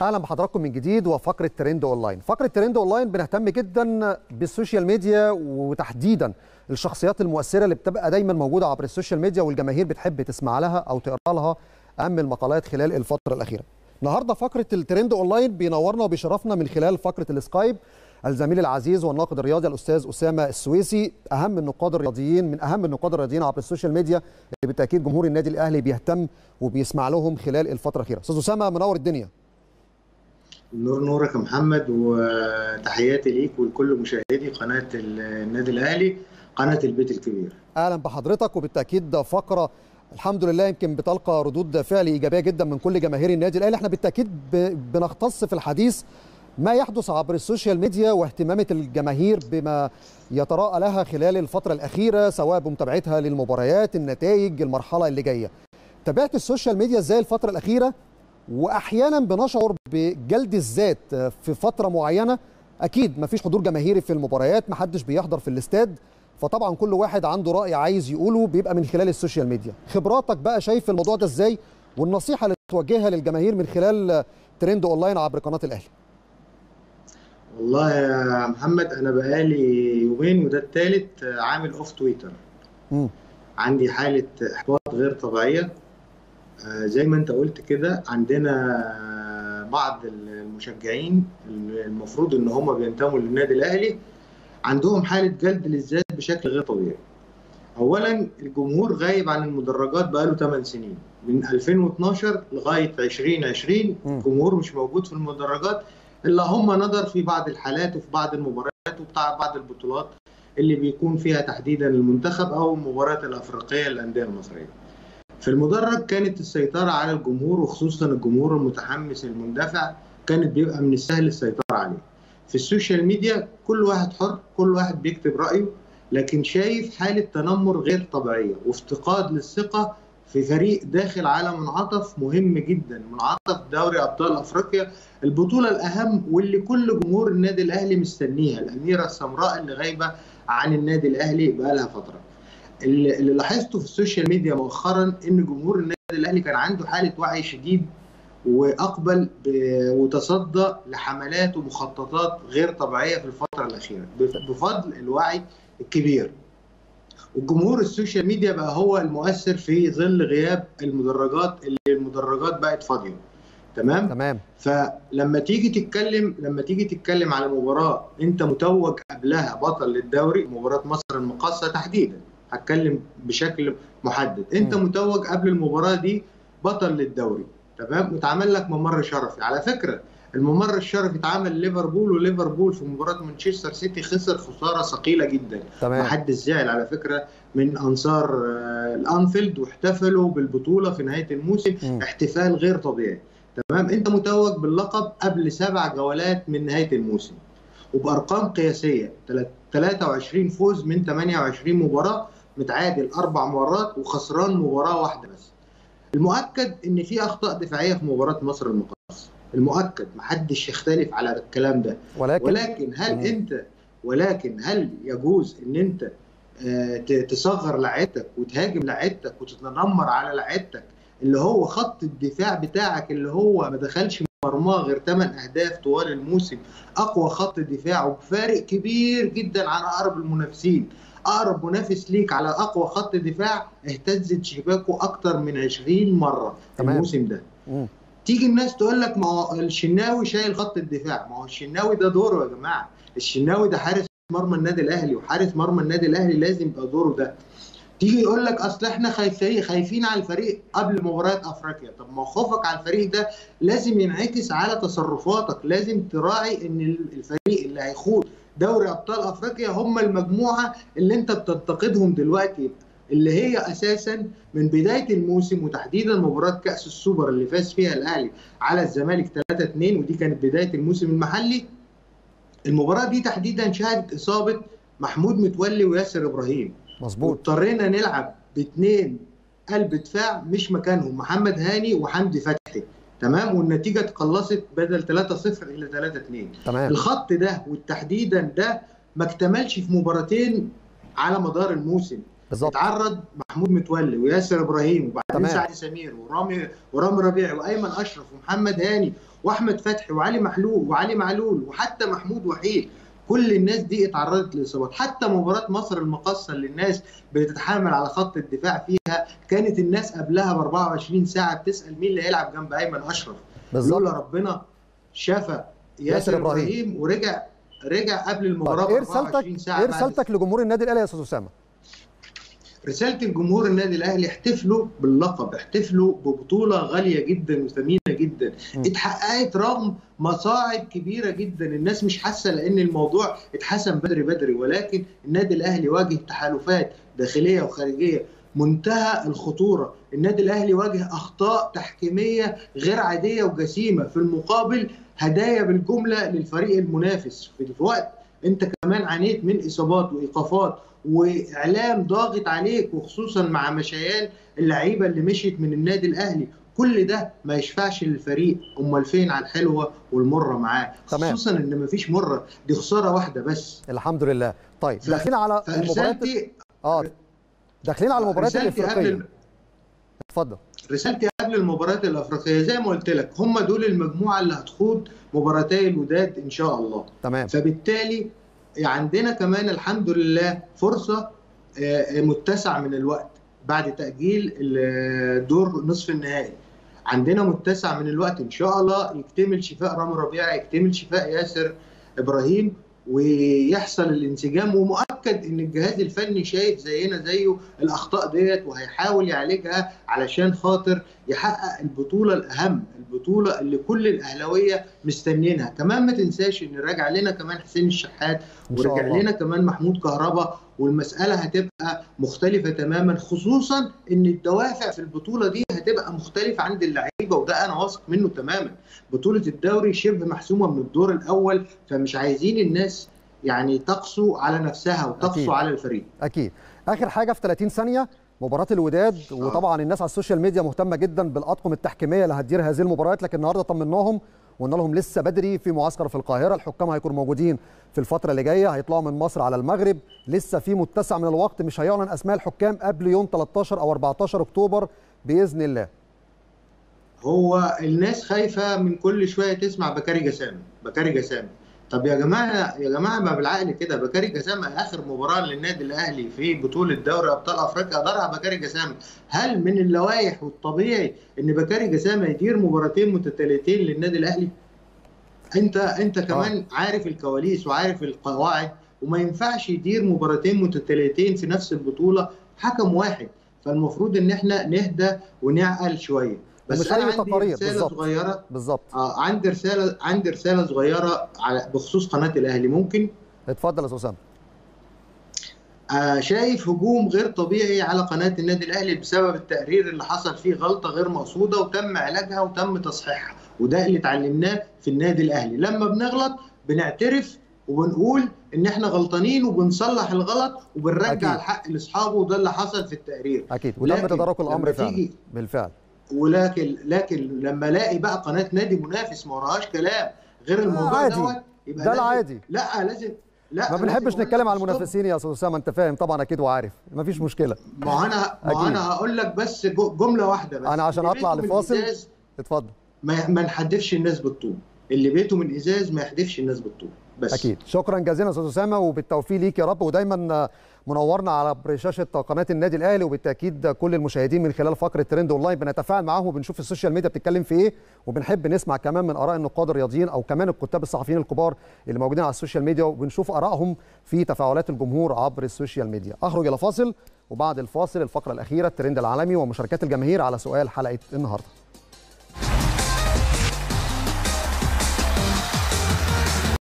اهلا بحضراتكم من جديد وفقره ترند اونلاين فقره ترند اونلاين بنهتم جدا بالسوشيال ميديا وتحديدا الشخصيات المؤثره اللي بتبقى دايما موجوده عبر السوشيال ميديا والجماهير بتحب تسمع لها او تقرا لها اهم المقالات خلال الفتره الاخيره النهارده فقره الترند اونلاين بينورنا وبيشرفنا من خلال فقره السكايب الزميل العزيز والناقد الرياضي الاستاذ اسامه السويسي اهم النقاد الرياضيين من اهم النقاد الرياضيين عبر السوشيال ميديا اللي بالتاكيد جمهور النادي الاهلي بيهتم وبيسمع لهم خلال الفتره الاخيره استاذ اسامه منور الدنيا نور نورك يا محمد وتحياتي ليك ولكل مشاهدي قناه النادي الاهلي قناه البيت الكبير اهلا بحضرتك وبالتاكيد فقره الحمد لله يمكن بتلقى ردود فعل ايجابيه جدا من كل جماهير النادي الاهلي احنا بالتاكيد بنختص في الحديث ما يحدث عبر السوشيال ميديا واهتمامات الجماهير بما يتراءى لها خلال الفتره الاخيره سواء بمتابعتها للمباريات النتائج المرحله اللي جايه تابعت السوشيال ميديا ازاي الفتره الاخيره واحيانا بنشعر بجلد الذات في فتره معينه اكيد مفيش حضور جماهيري في المباريات محدش بيحضر في الاستاد فطبعا كل واحد عنده راي عايز يقوله بيبقى من خلال السوشيال ميديا خبراتك بقى شايف الموضوع ده ازاي والنصيحه اللي توجهها للجماهير من خلال ترند اونلاين عبر قناه الاهلي والله يا محمد انا بقالي يومين وده الثالث عامل اوف تويتر م. عندي حاله احباط غير طبيعيه زي ما انت قلت كده عندنا بعض المشجعين المفروض ان هم بينتموا للنادي الاهلي عندهم حاله جلد للذات بشكل غير طبيعي. اولا الجمهور غايب عن المدرجات بقاله 8 سنين من 2012 لغايه 2020 الجمهور مش موجود في المدرجات الا هم نظر في بعض الحالات وفي بعض المباريات وبتاع بعض البطولات اللي بيكون فيها تحديدا المنتخب او المباريات الافريقيه للانديه المصريه. في المدرج كانت السيطرة على الجمهور وخصوصا الجمهور المتحمس المندفع كانت بيبقى من السهل السيطرة عليه. في السوشيال ميديا كل واحد حر، كل واحد بيكتب رأيه، لكن شايف حالة تنمر غير طبيعية وافتقاد للثقة في فريق داخل على منعطف مهم جدا، منعطف دوري أبطال أفريقيا، البطولة الأهم واللي كل جمهور النادي الأهلي مستنيها، الأميرة السمراء اللي غايبة عن النادي الأهلي بقالها فترة. اللي لاحظته في السوشيال ميديا مؤخرا ان جمهور النادي الاهلي كان عنده حاله وعي شديد واقبل وتصدى لحملات ومخططات غير طبيعيه في الفتره الاخيره بفضل الوعي الكبير. والجمهور السوشيال ميديا بقى هو المؤثر في ظل غياب المدرجات اللي المدرجات بقت فاضيه. تمام؟ تمام فلما تيجي تتكلم لما تيجي تتكلم على مباراه انت متوج قبلها بطل للدوري مباراه مصر المقاصه تحديدا هتكلم بشكل محدد انت م. متوج قبل المباراه دي بطل للدوري تمام واتعمل لك ممر شرفي على فكره الممر الشرفي اتعمل ليفربول وليفربول في مباراه مانشستر سيتي خسر خساره ثقيله جدا تمام محدش زعل على فكره من انصار الانفيلد واحتفلوا بالبطوله في نهايه الموسم م. احتفال غير طبيعي تمام انت متوج باللقب قبل سبع جولات من نهايه الموسم وبارقام قياسيه 23 فوز من 28 مباراه متعادل اربع مرات وخسران مباراه واحده بس. المؤكد ان في اخطاء دفاعيه في مباراه مصر المقاصه، المؤكد محدش يختلف على الكلام ده ولكن ولكن هل م. انت ولكن هل يجوز ان انت تصغر لعيبتك وتهاجم لعيبتك وتتنمر على لعيبتك اللي هو خط الدفاع بتاعك اللي هو ما دخلش مرماه غير 8 اهداف طوال الموسم اقوى خط دفاع وبفارق كبير جدا عن اقرب المنافسين اقرب منافس ليك على اقوى خط دفاع اهتزت شباكه اكتر من 20 مره في الموسم ده مم. تيجي الناس تقول لك ما هو الشناوي شايل خط الدفاع ما هو الشناوي ده دوره يا جماعه الشناوي ده حارس مرمى النادي الاهلي وحارس مرمى النادي الاهلي لازم يبقى دوره ده تيجي يقول لك اصل احنا خايفين خايفين على الفريق قبل مباريات افريقيا طب ما خوفك على الفريق ده لازم ينعكس على تصرفاتك لازم تراعي ان الفريق اللي هيخوض دوري ابطال افريقيا هم المجموعه اللي انت بتنتقدهم دلوقتي اللي هي اساسا من بدايه الموسم وتحديدا مباراه كاس السوبر اللي فاز فيها الاهلي على الزمالك 3 2 ودي كانت بدايه الموسم المحلي المباراه دي تحديدا شهدت اصابه محمود متولي وياسر ابراهيم مظبوط اضطرينا نلعب باثنين قلب دفاع مش مكانهم محمد هاني وحمدي فتحي تمام والنتيجه اتقلصت بدل 3-0 الى 3-2 تمام الخط ده والتحديدا ده ما اكتملش في مباراتين على مدار الموسم بالظبط اتعرض محمود متولي وياسر ابراهيم وبعدين تمام. سعد سمير ورامي ورامي ربيعي وايمن اشرف ومحمد هاني واحمد فتحي وعلي محلول وعلي معلول وحتى محمود وحيد كل الناس دي اتعرضت لاصابات حتى مباراه مصر المقاصه اللي الناس بتتحامل على خط الدفاع فيها كانت الناس قبلها ب 24 ساعه بتسال مين اللي هيلعب جنب ايمن اشرف بالظبط لولا ربنا شفى ياسر, ياسر إبراهيم. ابراهيم ورجع رجع قبل المباراه طيب ايه ب 24 رسالتك ساعه ايه بعد رسالتك لجمهور النادي الاهلي يا استاذ اسامه رسالة الجمهور النادي الأهلي احتفلوا باللقب احتفلوا ببطولة غالية جدا وثمينة جدا م. اتحققت رغم مصاعب كبيرة جدا الناس مش حاسة لأن الموضوع اتحسن بدري بدري ولكن النادي الأهلي واجه تحالفات داخلية وخارجية منتهى الخطورة النادي الأهلي واجه أخطاء تحكيمية غير عادية وجسيمة في المقابل هدايا بالجملة للفريق المنافس في الوقت انت كمان عانيت من اصابات وايقافات واعلام ضاغط عليك وخصوصا مع مشيان اللعيبه اللي مشيت من النادي الاهلي كل ده ما يشفعش للفريق امال فين على الحلوه والمره معاه تمام. خصوصا ان ما فيش مره دي خساره واحده بس الحمد لله طيب ف- داخلين على المباريات فرسالتي اه داخلين على المباريات رسالتي الافريقيه قبل اتفضل رسالتي قبل المباريات الافريقيه زي ما قلت لك هم دول المجموعه اللي هتخوض مباراتي الوداد ان شاء الله تمام فبالتالي عندنا كمان الحمد لله فرصة آه، متسع من الوقت بعد تأجيل الدور نصف النهائي عندنا متسع من الوقت إن شاء الله يكتمل شفاء رامي ربيعة يكتمل شفاء ياسر إبراهيم ويحصل الانسجام ومؤكد ان الجهاز الفني شايف زينا زيه الاخطاء ديت وهيحاول يعالجها علشان خاطر يحقق البطوله الاهم البطوله اللي كل الاهلاويه مستنيينها كمان ما تنساش ان راجع لنا كمان حسين الشحات إن شاء ورجع الله. لنا كمان محمود كهربا والمساله هتبقى مختلفه تماما خصوصا ان الدوافع في البطوله دي هتبقى مختلفه عند اللعيبه وده انا واثق منه تماما بطوله الدوري شبه محسومه من الدور الاول فمش عايزين الناس يعني تقسو على نفسها أكيد. وتقسو على الفريق اكيد اخر حاجه في 30 ثانيه مباراه الوداد وطبعا الناس على السوشيال ميديا مهتمه جدا بالاطقم التحكيميه اللي هتدير هذه المباريات لكن النهارده طمناهم وقلنا لهم لسه بدري في معسكر في القاهره الحكام هيكونوا موجودين في الفتره اللي جايه هيطلعوا من مصر على المغرب لسه في متسع من الوقت مش هيعلن اسماء الحكام قبل يوم 13 او 14 اكتوبر باذن الله هو الناس خايفه من كل شويه تسمع بكاري جسام بكاري جسام طب يا جماعه يا جماعه ما بالعقل كده بكاري جسام اخر مباراه للنادي الاهلي في بطوله دوري ابطال افريقيا ادارها بكاري جسام هل من اللوائح والطبيعي ان بكاري جسام يدير مباراتين متتاليتين للنادي الاهلي انت انت كمان عارف الكواليس وعارف القواعد وما ينفعش يدير مباراتين متتاليتين في نفس البطوله حكم واحد فالمفروض ان احنا نهدى ونعقل شويه ومش بس أي انا عندي تقارير رساله بالظبط. صغيره بالظبط آه عندي رساله عندي رساله صغيره على بخصوص قناه الاهلي ممكن اتفضل يا استاذ اسامه آه شايف هجوم غير طبيعي على قناه النادي الاهلي بسبب التقرير اللي حصل فيه غلطه غير مقصوده وتم علاجها وتم تصحيحها وده اللي اتعلمناه في النادي الاهلي لما بنغلط بنعترف وبنقول ان احنا غلطانين وبنصلح الغلط وبنرجع أكيد. الحق لاصحابه وده اللي حصل في التقرير اكيد وتم لكن تدارك لما الامر فعلا تيجي- بالفعل ولكن لكن لما الاقي بقى قناه نادي منافس ما وراهاش كلام غير الموضوع عادي. دوت يبقى ده لازم- العادي. لا لازم لا ما لازم بنحبش أقول نتكلم لك على stop. المنافسين يا استاذ اسامه انت فاهم طبعا اكيد وعارف مفيش مشكله ما هو انا ما هو أكيد. انا هقول لك بس جو- جمله واحده بس أنا عشان اللي أطلع بيته من لفاصل. إزاز اتفضل ما, ما نحدفش الناس بالطوب اللي بيته من ازاز ما يحدفش الناس بالطوب بس اكيد شكرا جزيلا يا استاذ اسامه وبالتوفيق ليك يا رب ودايما منورنا على شاشه قناه النادي الاهلي وبالتاكيد كل المشاهدين من خلال فقره ترند اونلاين بنتفاعل معاهم وبنشوف السوشيال ميديا بتتكلم في ايه وبنحب نسمع كمان من اراء النقاد الرياضيين او كمان الكتاب الصحفيين الكبار اللي موجودين على السوشيال ميديا وبنشوف ارائهم في تفاعلات الجمهور عبر السوشيال ميديا اخرج الى فاصل وبعد الفاصل الفقره الاخيره الترند العالمي ومشاركات الجماهير على سؤال حلقه النهارده